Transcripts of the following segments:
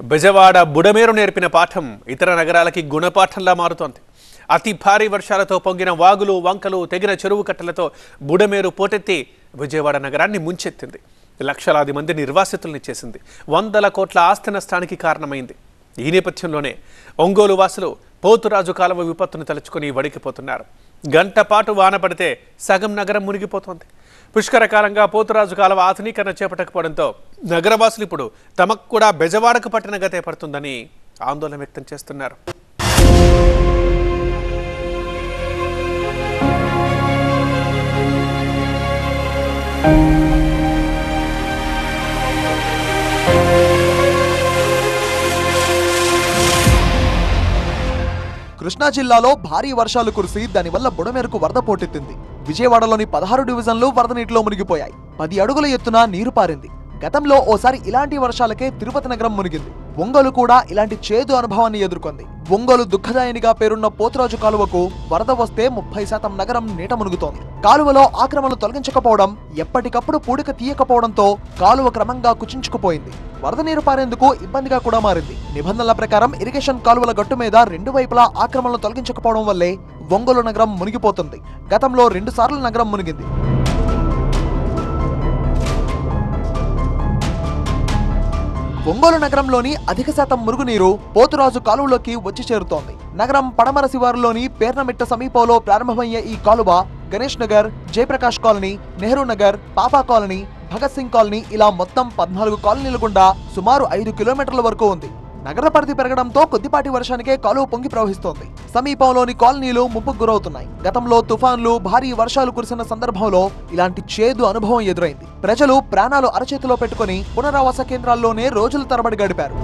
బెజవాడ బుడమేరు నేర్పిన పాఠం ఇతర నగరాలకి గుణపాఠంలా మారుతోంది అతి భారీ వర్షాలతో పొంగిన వాగులు వంకలు తెగిన చెరువు కట్టలతో బుడమేరు పోటెత్తి విజయవాడ నగరాన్ని ముంచెత్తింది లక్షలాది మంది నిర్వాసితుల్ని చేసింది వందల కోట్ల ఆస్తి నష్టానికి కారణమైంది ఈ నేపథ్యంలోనే ఒంగోలు వాసులు పోతురాజు కాలువ విపత్తును తలుచుకుని వడికిపోతున్నారు గంట పాటు వాన పడితే సగం నగరం మునిగిపోతోంది పుష్కరకాలంగా పోతురాజు కాలువ ఆధునీకరణ చేపట్టకపోవడంతో నగరవాసులు ఇప్పుడు తమకు కూడా బెజవాడకు పట్టిన గతే పడుతుందని ఆందోళన వ్యక్తం చేస్తున్నారు కృష్ణా జిల్లాలో భారీ వర్షాలు కురిసి దానివల్ల బుడమేరకు వరద పోటెత్తింది విజయవాడలోని పదహారు డివిజన్లు వరద నీటిలో మునిగిపోయాయి పది అడుగుల ఎత్తున నీరు పారింది గతంలో ఓసారి ఇలాంటి వర్షాలకే తిరుపతి నగరం మునిగింది ఒంగోలు కూడా ఇలాంటి చేదు అనుభవాన్ని ఎదుర్కొంది ఒంగోలు దుఃఖదాయనిగా పేరున్న పోతురాజు కాలువకు వరద వస్తే ముప్పై శాతం నగరం నీట మునుగుతోంది కాలువలో ఆక్రమణలు తొలగించకపోవడం ఎప్పటికప్పుడు పూడిక తీయకపోవడంతో కాలువ క్రమంగా కుచించుకుపోయింది వరద నీరు పారేందుకు ఇబ్బందిగా కూడా మారింది నిబంధనల ప్రకారం ఇరిగేషన్ కాలువల గట్టు మీద రెండు వైపులా ఆక్రమణలు తొలగించకపోవడం వల్లే ఒంగోలు నగరం మునిగిపోతుంది గతంలో రెండు సార్లు నగరం మునిగింది ఒంగోలు నగరంలోని అధిక శాతం మురుగునీరు పోతురాజు కాలువలోకి వచ్చి చేరుతోంది నగరం పడమర శివారులోని పేర్నమిట్ట సమీపంలో ప్రారంభమయ్యే ఈ కాలువ Ganesh Nagar Jayaprakash colony Nehru Nagar Papa colony Bhagat Singh colony ఇలా మొత్తం పద్నాలుగు కాలనీల గుండా సుమారు ఐదు కిలోమీటర్ల వరకు ఉంది నగర పరిధి పెరగడంతో కొద్దిపాటి వర్షానికే కాలువ పొంగి ప్రవహిస్తోంది సమీపంలోని కాలనీలు ముప్పుకు గురవుతున్నాయి గతంలో తుఫాన్లు భారీ వర్షాలు కురిసిన సందర్భంలో ఇలాంటి చేదు అనుభవం ఎదురైంది ప్రజలు ప్రాణాలు అరచేతిలో పెట్టుకుని పునరావాస కేంద్రాల్లోనే రోజుల తరబడి గడిపారు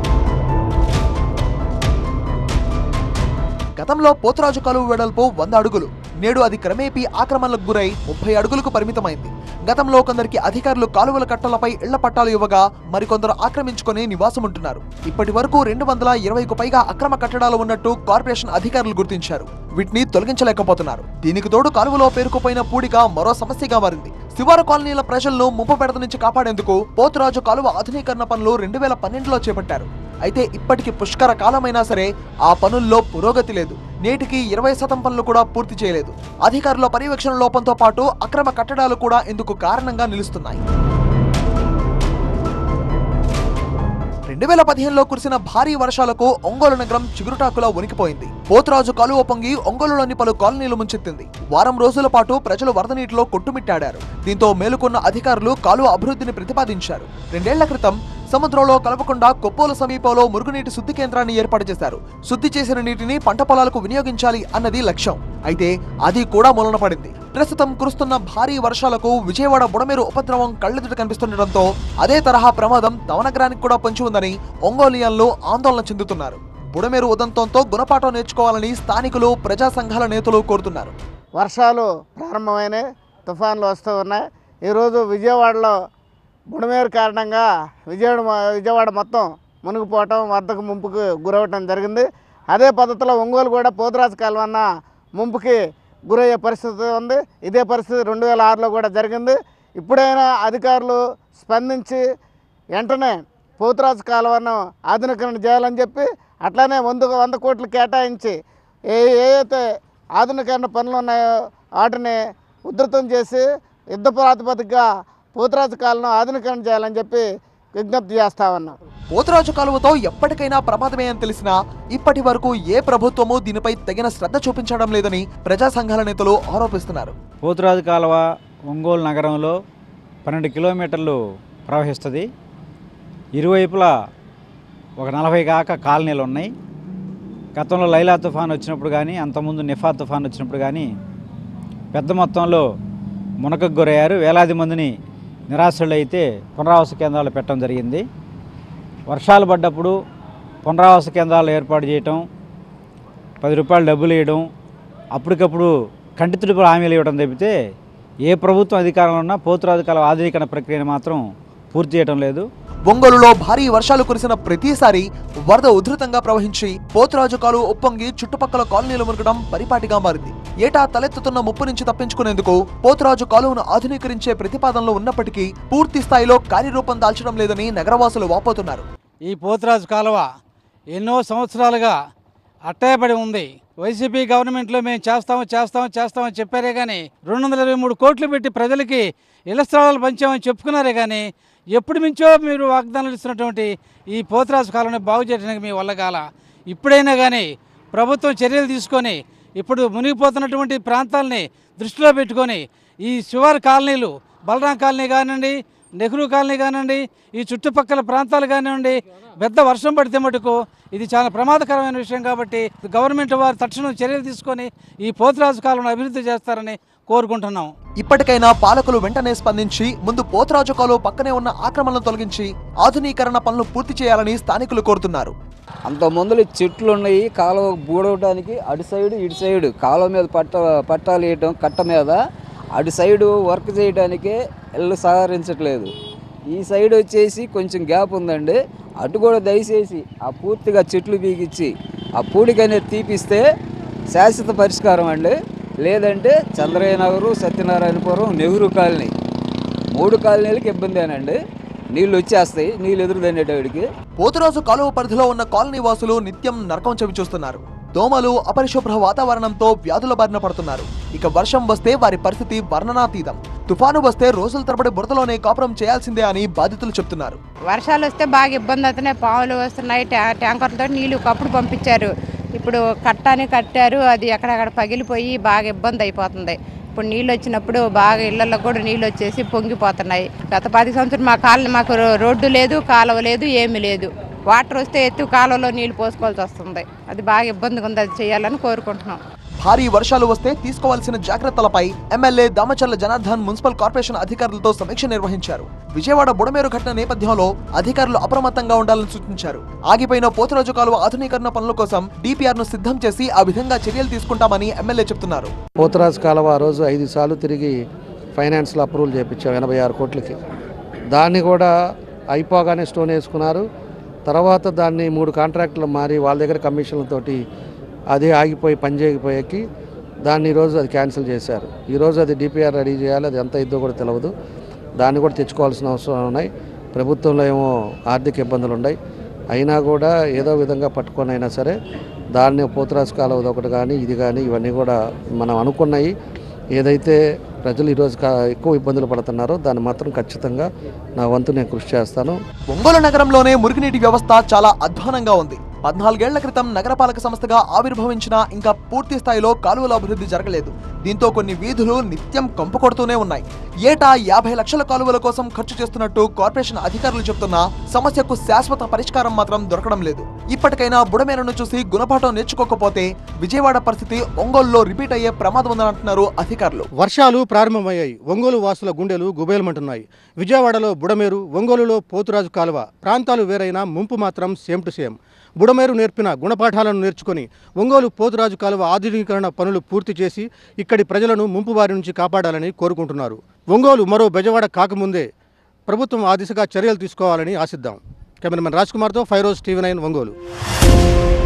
గతంలో పోతురాజు కాలువ వెడల్పు వంద అడుగులు నేడు అది క్రమేపీ ఆక్రమణలకు గురై ముప్పై అడుగులకు పరిమితమైంది గతంలో కొందరికి అధికారులు కాలువల కట్టలపై ఇళ్ల పట్టాలు ఇవ్వగా మరికొందరు ఆక్రమించుకొని నివాసముంటున్నారు ఇప్పటి వరకు రెండు వందల ఇరవైకు పైగా అక్రమ కట్టడాలు ఉన్నట్టు కార్పొరేషన్ అధికారులు గుర్తించారు వీటిని తొలగించలేకపోతున్నారు దీనికి తోడు కాలువలో పేరుకుపోయిన పూడిక మరో సమస్యగా మారింది శివారు కాలనీల ప్రజలను ముప్పు బెడద నుంచి కాపాడేందుకు పోతురాజు కాలువ ఆధునీకరణ పనులు రెండు వేల పన్నెండులో చేపట్టారు అయితే ఇప్పటికి పుష్కర కాలమైనా సరే ఆ పనుల్లో పురోగతి లేదు నేటికి ఇరవై శాతం పనులు కూడా పూర్తి చేయలేదు అధికారుల పర్యవేక్షణ లోపంతో పాటు అక్రమ కట్టడాలు కూడా ఇందుకు కారణంగా నిలుస్తున్నాయి రెండు వేల పదిహేనులో కురిసిన భారీ వర్షాలకు ఒంగోలు నగరం చిగురుటాకులా ఉనికిపోయింది పోతురాజు కాలువ పొంగి ఒంగోలులోని పలు కాలనీలు ముంచెత్తింది వారం రోజుల పాటు ప్రజలు వరద నీటిలో కొట్టుమిట్టాడారు దీంతో మేలుకున్న అధికారులు కాలువ అభివృద్ధిని ప్రతిపాదించారు రెండేళ్ల క్రితం సముద్రంలో కలవకుండా కొప్పోలు సమీపంలో మురుగునీటి శుద్ధి కేంద్రాన్ని ఏర్పాటు చేశారు శుద్ధి చేసిన నీటిని పంట పొలాలకు వినియోగించాలి అన్నది లక్ష్యం అయితే అది కూడా మూలన పడింది ప్రస్తుతం కురుస్తున్న భారీ వర్షాలకు విజయవాడ బుడమేరు ఉపద్రవం కళ్ళెదుట కనిపిస్తుండటంతో అదే తరహా ప్రమాదం తవనగరానికి కూడా పొంచి ఉందని ఒంగోలియన్లు ఆందోళన చెందుతున్నారు బుడమేరు ఉదంతంతో గుణపాఠం నేర్చుకోవాలని స్థానికులు ప్రజా సంఘాల నేతలు కోరుతున్నారు వర్షాలు ప్రారంభమైనాయి తుఫాన్లు వస్తూ ఉన్నాయి ఈరోజు విజయవాడలో బుడమేరు కారణంగా విజయవాడ విజయవాడ మొత్తం మునిగిపోవటం వరదకు ముంపుకు గురవటం జరిగింది అదే పద్ధతిలో ఒంగోలు కూడా పోతురాజు కాలువన్న ముంపుకి గురయ్యే పరిస్థితి ఉంది ఇదే పరిస్థితి రెండు వేల ఆరులో కూడా జరిగింది ఇప్పుడైనా అధికారులు స్పందించి వెంటనే పోతురాజు కాలువను ఆధునీకరణ చేయాలని చెప్పి అట్లానే వంద వంద కోట్లు కేటాయించి ఏ ఏదైతే ఆధునీకరణ పనులు ఉన్నాయో వాటిని ఉధృతం చేసి యుద్ధ ప్రాతిపదికగా పోతురాజు కాలను ఆధునీకరణ చేయాలని చెప్పి విజ్ఞప్తి చేస్తా ఉన్నాం పోతురాజు కాలువతో ఎప్పటికైనా ప్రమాదమే అని తెలిసినా ఇప్పటి వరకు ఏ ప్రభుత్వము దీనిపై తగిన శ్రద్ధ చూపించడం లేదని ప్రజా సంఘాల నేతలు ఆరోపిస్తున్నారు పోతురాజు కాలువ ఒంగోలు నగరంలో పన్నెండు కిలోమీటర్లు ప్రవహిస్తుంది ఇరువైపులా ఒక నలభై కాక కాలనీలు ఉన్నాయి గతంలో లైలా తుఫాన్ వచ్చినప్పుడు కానీ అంతకుముందు నిఫా తుఫాన్ వచ్చినప్పుడు కానీ పెద్ద మొత్తంలో మునకకు గురయ్యారు వేలాది మందిని నిరాశ్రులు అయితే పునరావాస కేంద్రాలు పెట్టడం జరిగింది వర్షాలు పడ్డప్పుడు పునరావాస కేంద్రాలు ఏర్పాటు చేయటం పది రూపాయలు డబ్బులు ఇవ్వడం అప్పటికప్పుడు కంటి తుడుపులు హామీలు ఇవ్వడం తప్పితే ఏ ప్రభుత్వం అధికారంలో ఉన్నా పోతురాజు కాలం ఆధునీకరణ ప్రక్రియను మాత్రం పూర్తి చేయడం లేదు ఒంగోలులో భారీ వర్షాలు కురిసిన ప్రతిసారి వరద ఉధృతంగా ప్రవహించి పోతురాజు కాలువ ఉప్పొంగి చుట్టుపక్కల కాలనీలు మునగడం పరిపాటిగా మారింది ఏటా తలెత్తుతున్న ముప్పు నుంచి తప్పించుకునేందుకు పోతురాజు కాలువను ఆధునీకరించే ప్రతిపాదనలు ఉన్నప్పటికీ పూర్తి స్థాయిలో కార్యరూపం దాల్చడం లేదని నగరవాసులు వాపోతున్నారు ఈ పోతురాజు కాలువ ఎన్నో సంవత్సరాలుగా అట్టాయపడి ఉంది వైసీపీ గవర్నమెంట్లో మేము చేస్తాము చేస్తాము చేస్తామని చెప్పారే కానీ రెండు వందల ఇరవై మూడు కోట్లు పెట్టి ప్రజలకి ఇళ్ల స్థలాలు పంచామని చెప్పుకున్నారే కానీ ఎప్పుడు మించో మీరు వాగ్దానాలు ఇస్తున్నటువంటి ఈ పోతురాజు కాలువని బాగు చేయడానికి మీ వల్ల కాల ఇప్పుడైనా కానీ ప్రభుత్వం చర్యలు తీసుకొని ఇప్పుడు మునిగిపోతున్నటువంటి ప్రాంతాలని దృష్టిలో పెట్టుకొని ఈ శివారు కాలనీలు బలరాం కాలనీ కానివ్వండి నెహ్రూ కాలనీ కానివ్వండి ఈ చుట్టుపక్కల ప్రాంతాలు కానివ్వండి పెద్ద వర్షం పడితే మటుకు ఇది చాలా ప్రమాదకరమైన విషయం కాబట్టి గవర్నమెంట్ వారు తక్షణం చర్యలు తీసుకొని ఈ పోతురాజు కాలంలో అభివృద్ధి చేస్తారని కోరుకుంటున్నాం ఇప్పటికైనా పాలకులు వెంటనే స్పందించి ముందు పోతరాజు కాలువ పక్కనే ఉన్న ఆక్రమణలను తొలగించి ఆధునీకరణ పనులు పూర్తి చేయాలని స్థానికులు కోరుతున్నారు అంత ముందులు చెట్లు ఉన్నాయి కాలువ బూడవడానికి అటు సైడు ఇటు సైడు కాలువ మీద పట్ట పట్టాలు వేయటం కట్ట మీద అటు సైడు వర్క్ చేయడానికే ఇల్లు సహకరించట్లేదు ఈ సైడ్ వచ్చేసి కొంచెం గ్యాప్ ఉందండి అటు కూడా దయచేసి ఆ పూర్తిగా చెట్లు బీగిచ్చి ఆ పూడిక అనేది తీపిస్తే శాశ్వత పరిష్కారం అండి లేదంటే చంద్రయ్య నగరు సత్యనారాయణపురం నెహ్రూ కాలనీ మూడు కాలనీలకి ఇబ్బందేనండి నీళ్ళు వచ్చేస్తాయి నీళ్ళు ఎదురు దండేటవాడికి పోతురాజు కాలువ పరిధిలో ఉన్న కాలనీ వాసులు నిత్యం నరకం చవి చూస్తున్నారు దోమలు అపరిశుభ్ర వాతావరణంతో వ్యాధుల బారిన పడుతున్నారు ఇక వర్షం వస్తే వారి పరిస్థితి వర్ణనాతీతం తుఫాను వస్తే రోజుల తరబడి బురదలోనే కాపురం చేయాల్సిందే అని బాధితులు చెప్తున్నారు వర్షాలు వస్తే బాగా ఇబ్బంది అవుతున్నాయి పాములు వస్తున్నాయి ట్యా- ట్యాంకర్లతో నీళ్లు కప్పుడు పంపించారు ఇప్పుడు కట్టాని కట్టారు అది ఎక్కడెక్కడ పగిలిపోయి బాగా ఇబ్బంది అయిపోతుంది ఇప్పుడు నీళ్ళు వచ్చినప్పుడు బాగా ఇళ్లలో కూడా నీళ్ళు వచ్చేసి పొంగిపోతున్నాయి గత పది సంవత్సరం మా కాలనీ మాకు రో- రోడ్డు లేదు కాలువ లేదు ఏమీ లేదు వాటర్ వస్తే ఎత్తు కాలువలో నీళ్లు పోసుకోవాల్సి వస్తుంది అది బాగా ఇబ్బందిగా ఉంది అది చేయాలని కోరుకుంటున్నాం భారీ వర్షాలు వస్తే తీసుకోవాల్సిన జాగ్రత్తలపై MLA Damacharla Janardhan municipal corporation అధికారులతో సమీక్ష నిర్వహించారు విజయవాడ బుడమేరు ఘటన నేపథ్యంలో అధికారులు అప్రమత్తంగా ఉండాలని సూచించారు ఆగిపోయిన పోతురాజు కాలువ ఆధునీకరణ పనుల కోసం డిపిఆర్ ను సిద్ధం చేసి ఆ విధంగా చర్యలు తీసుకుంటామని ఎమ్మెల్యే చెప్తున్నారు పోతరాజు కాలువ ఆ రోజు ఐదు సార్లు తిరిగి ఫైనాన్స్లో అప్రూవల్ చేయించాం ఎనభై ఆరు కోట్లకి దాన్ని కూడా అయిపోగానే స్టోన్ వేసుకున్నారు తర్వాత దాన్ని మూడు కాంట్రాక్టులు మారి వాళ్ళ దగ్గర కమిషన్లతోటి అదే ఆగిపోయి పని చేయకపోయాకి దాన్ని ఈరోజు అది క్యాన్సిల్ చేశారు ఈరోజు అది డిపిఆర్ రెడీ చేయాలి అది ఎంత ఇద్దో కూడా తెలియదు దాన్ని కూడా తెచ్చుకోవాల్సిన అవసరం ఉన్నాయి ప్రభుత్వంలో ఏమో ఆర్థిక ఇబ్బందులు ఉన్నాయి అయినా కూడా ఏదో విధంగా పట్టుకొని అయినా సరే దాన్ని పోతురాజు కాలువది ఒకటి కానీ ఇది కానీ ఇవన్నీ కూడా మనం అనుకున్నాయి ఏదైతే ప్రజలు ఈరోజు కా- ఎక్కువ ఇబ్బందులు పడుతున్నారో దాన్ని మాత్రం ఖచ్చితంగా నా వంతు నేను కృషి చేస్తాను ఒంగోలు నగరంలోనే మురుగునీటి వ్యవస్థ చాలా అధ్వానంగా ఉంది పద్నాలుగేళ్ల క్రితం నగరపాలక సంస్థగా ఆవిర్భవించిన ఇంకా పూర్తి స్థాయిలో కాలువల అభివృద్ధి జరగలేదు దీంతో కొన్ని వీధులు నిత్యం కంపు కొడుతూనే ఉన్నాయి ఏటా యాభై లక్షల కాలువల కోసం ఖర్చు చేస్తున్నట్టు కార్పొరేషన్ అధికారులు చెప్తున్నా సమస్యకు శాశ్వత పరిష్కారం మాత్రం దొరకడం లేదు ఇప్పటికైనా బుడమేరను చూసి గుణపాఠం నేర్చుకోకపోతే విజయవాడ పరిస్థితి ఒంగోలులో రిపీట్ అయ్యే ప్రమాదం ఉందంటున్నారు అధికారులు వర్షాలు ప్రారంభమయ్యాయి ఒంగోలు వాసుల గుండెలు గుబేలమంటున్నాయి విజయవాడలో బుడమేరు ఒంగోలులో పోతురాజు కాలువ ప్రాంతాలు వేరైనా ముంపు మాత్రం సేమ్ టు సేమ్ బుడమేరు నేర్పిన గుణపాఠాలను నేర్చుకొని ఒంగోలు పోతురాజు కాలువ ఆధునీకరణ పనులు పూర్తి చేసి ఇక్కడి ప్రజలను ముంపు బారి నుంచి కాపాడాలని కోరుకుంటున్నారు ఒంగోలు మరో బెజవాడ కాకముందే ప్రభుత్వం ఆ దిశగా చర్యలు తీసుకోవాలని ఆశిద్దాం కెమెరామెన్ రాజ్ కుమార్తో ఫైరోజ్ టీవీ నైన్ ఒంగోలు